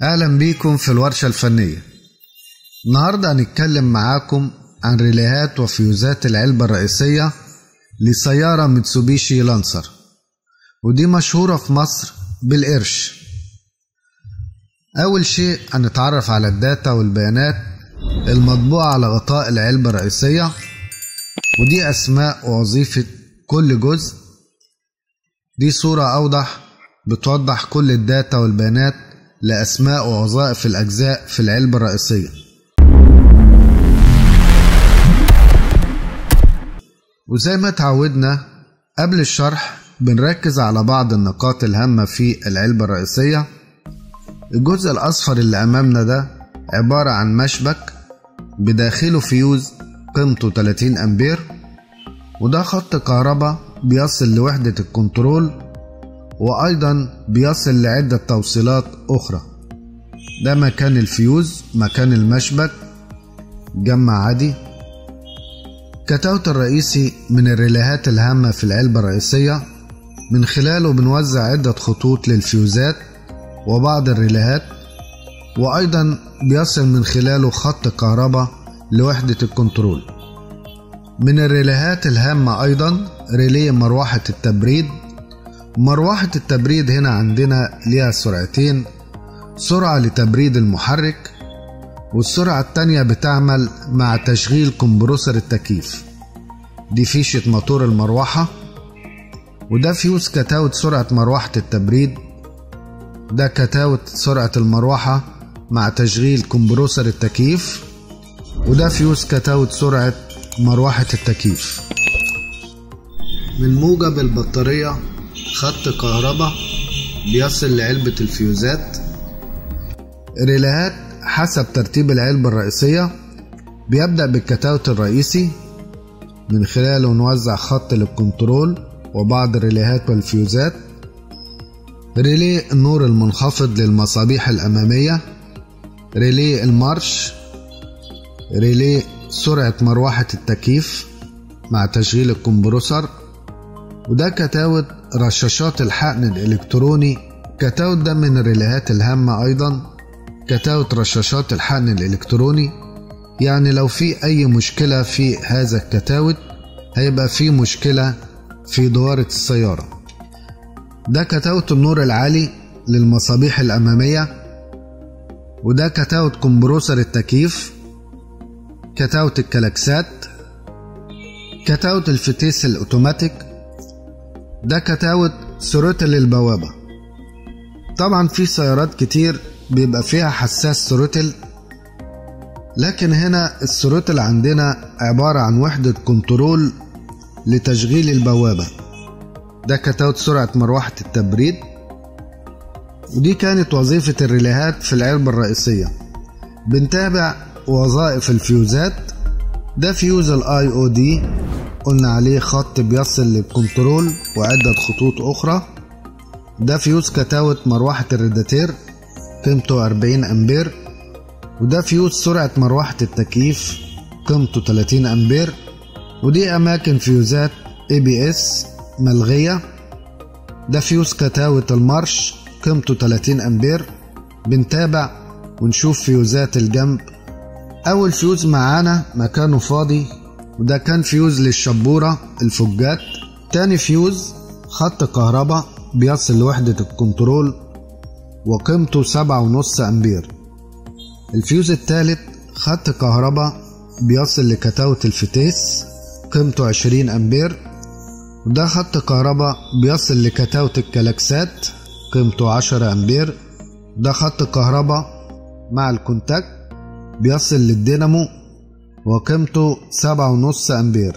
أهلا بيكم في الورشة الفنية النهاردة هنتكلم معاكم عن ريليهات وفيوزات العلبة الرئيسية لسيارة ميتسوبيشي لانسر ودي مشهورة في مصر بالقرش أول شيء هنتعرف على الداتا والبيانات المطبوعة على غطاء العلبة الرئيسية ودي أسماء ووظيفة كل جزء دي صورة أوضح بتوضح كل الداتا والبيانات لأسماء ووظائف الأجزاء في العلبة الرئيسية وزي ما تعودنا قبل الشرح بنركز على بعض النقاط الهامة في العلبة الرئيسية الجزء الأصفر اللي أمامنا ده عبارة عن مشبك بداخله فيوز قيمته 30 أمبير وده خط كهرباء بيصل لوحدة الكنترول وأيضا بيصل لعدة توصيلات أخرى ده مكان الفيوز مكان المشبك جمع عادي كتاوت الرئيسي من الريليهات الهامة في العلبة الرئيسية من خلاله بنوزع عدة خطوط للفيوزات وبعض الريليهات وأيضا بيصل من خلاله خط كهرباء لوحدة الكنترول من الريليهات الهامة أيضا ريلي مروحة التبريد مروحة التبريد هنا عندنا ليها سرعتين سرعة لتبريد المحرك والسرعة التانية بتعمل مع تشغيل كمبروسر التكييف دي فيشة موتور المروحة وده فيوز كتاوت سرعة مروحة التبريد ده كتاوت سرعة المروحة مع تشغيل كمبروسر التكييف وده فيوز كتاوت سرعة مروحة التكييف من موجب البطارية خط كهرباء بيصل لعلبة الفيوزات ريليهات حسب ترتيب العلبة الرئيسية بيبدأ بالكتاوت الرئيسي من خلاله نوزع خط للكنترول وبعض الريليهات والفيوزات ريلي النور المنخفض للمصابيح الأمامية ريلي المارش ريلي سرعة مروحة التكييف مع تشغيل الكمبروسر وده كتاوت رشاشات الحقن الإلكتروني كتاوت ده من الريليهات الهامة أيضا كتاوت رشاشات الحقن الإلكتروني يعني لو في أي مشكلة في هذا الكتاوت هيبقى في مشكلة في دوارة السيارة ده كتاوت النور العالي للمصابيح الأمامية وده كتاوت كمبروسر التكييف كتاوت الكلاكسات كتاوت الفتيس الأوتوماتيك ده كتاوت سروتل البوابة طبعا في سيارات كتير بيبقى فيها حساس سروتل لكن هنا السروتل عندنا عبارة عن وحدة كنترول لتشغيل البوابة ده كتاوت سرعة مروحة التبريد ودي كانت وظيفة الريليهات في العلبة الرئيسية بنتابع وظائف الفيوزات ده فيوز الاي او دي قلنا عليه خط بيصل للكنترول وعدة خطوط أخرى ده فيوز كتاوت مروحة الريداتير قيمته 40 أمبير وده فيوز سرعة مروحة التكييف قيمته 30 أمبير ودي أماكن فيوزات اي بي اس ملغية ده فيوز كتاوت المارش قيمته 30 أمبير بنتابع ونشوف فيوزات الجنب أول فيوز معانا مكانه فاضي وده كان فيوز للشبورة الفجات تاني فيوز خط كهرباء بيصل لوحدة الكنترول وقيمته سبعة ونص أمبير الفيوز التالت خط كهرباء بيصل لكتاوت الفتيس قيمته عشرين أمبير وده خط كهرباء بيصل لكتاوت الكلاكسات قيمته عشرة أمبير ده خط كهرباء مع الكونتاكت بيصل للدينامو وقيمته سبعة ونص أمبير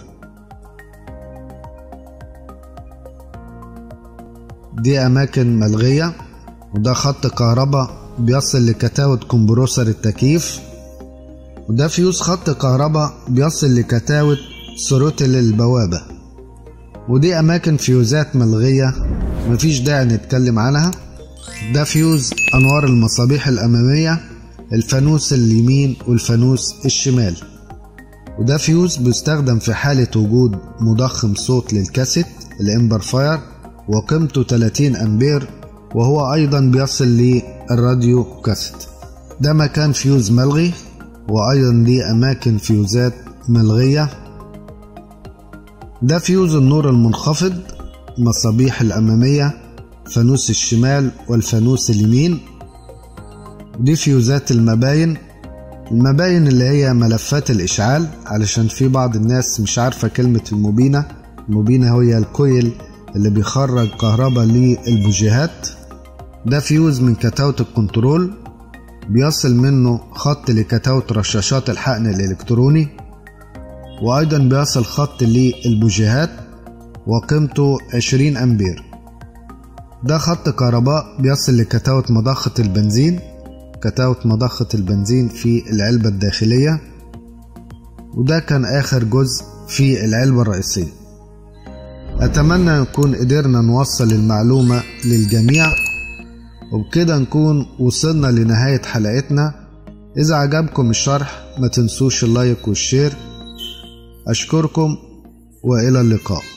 دي أماكن ملغية وده خط كهرباء بيصل لكتاوت كمبروسر التكييف وده فيوز خط كهرباء بيصل لكتاوت سروتل البوابة ودي أماكن فيوزات ملغية مفيش داعي نتكلم عنها ده فيوز أنوار المصابيح الأمامية الفانوس اليمين والفانوس الشمال وده فيوز بيستخدم في حالة وجود مضخم صوت للكاسيت الامبرفاير وقيمته 30 أمبير وهو أيضا بيصل للراديو كاسيت ده مكان فيوز ملغي وأيضا ليه أماكن فيوزات ملغية ده فيوز النور المنخفض مصابيح الأمامية فانوس الشمال والفانوس اليمين دي فيوزات المباين المباين اللي هي ملفات الإشعال علشان في بعض الناس مش عارفة كلمة المبينة المبينة هي الكويل اللي بيخرج كهرباء للبوجيهات ده فيوز من كتاوت الكنترول بيصل منه خط لكتاوت رشاشات الحقن الإلكتروني وأيضا بيصل خط للبوجيهات وقيمته 20 أمبير ده خط كهرباء بيصل لكتاوت مضخة البنزين كتاوت مضخة البنزين في العلبة الداخلية وده كان آخر جزء في العلبة الرئيسية أتمنى نكون قدرنا نوصل المعلومة للجميع وبكده نكون وصلنا لنهاية حلقتنا إذا عجبكم الشرح ما تنسوش اللايك والشير أشكركم وإلى اللقاء